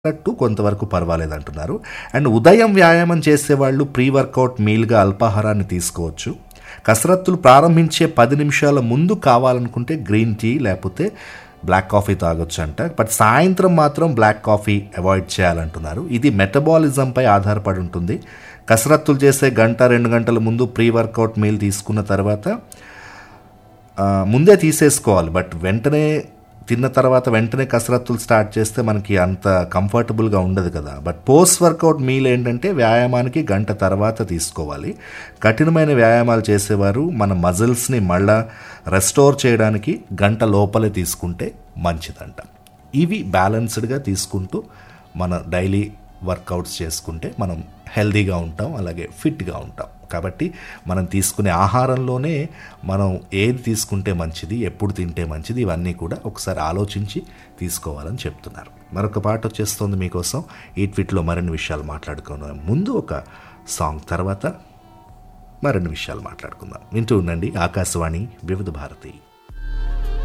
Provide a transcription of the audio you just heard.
అన్నట్టు కొంతవరకు పర్వాలేదు అంటున్నారు అండ్ ఉదయం వ్యాయామం చేసేవాళ్ళు ప్రీ వర్కౌట్ మీల్గా అల్పాహారాన్ని తీసుకోవచ్చు కసరత్తులు ప్రారంభించే పది నిమిషాల ముందు కావాలనుకుంటే గ్రీన్ టీ లేకపోతే బ్లాక్ కాఫీ తాగొచ్చు అంట బట్ సాయంత్రం మాత్రం బ్లాక్ కాఫీ అవాయిడ్ చేయాలంటున్నారు ఇది మెటబాలిజంపై ఆధారపడి ఉంటుంది కసరత్తులు చేసే గంట రెండు గంటల ముందు ప్రీ వర్కౌట్ మీల్ తీసుకున్న తర్వాత ఆ, ముందే తీసేసుకోవాలి బట్ వెంటనే తిన్న తర్వాత వెంటనే కసరత్తులు స్టార్ట్ చేస్తే మనకి అంత కంఫర్టబుల్గా ఉండదు కదా బట్ పోస్ట్ వర్కౌట్ మీల్ ఏంటంటే వ్యాయామానికి గంట తర్వాత తీసుకోవాలి కఠినమైన వ్యాయామాలు చేసేవారు మన మజిల్స్ని మళ్ళా రెస్టోర్ చేయడానికి గంట లోపలే తీసుకుంటే మంచిదంట ఇవి బ్యాలెన్స్డ్గా తీసుకుంటూ మన డైలీ వర్కౌట్స్ చేసుకుంటే మనం హెల్దీగా ఉంటాం అలాగే ఫిట్గా ఉంటాం కాబట్టి మనం తీసుకునే ఆహారంలోనే మనం ఏది తీసుకుంటే మంచిది ఎప్పుడు తింటే మంచిది ఇవన్నీ కూడా ఒకసారి ఆలోచించి తీసుకోవాలని చెప్తున్నారు మరొక పాట వచ్చేస్తుంది మీకోసం ఈ ట్విట్లో మరిన్ని విషయాలు మాట్లాడుకున్నాం ముందు ఒక సాంగ్ తర్వాత మరిన్ని విషయాలు మాట్లాడుకుందాం వింటూ ఉండండి ఆకాశవాణి వివిధ భారతి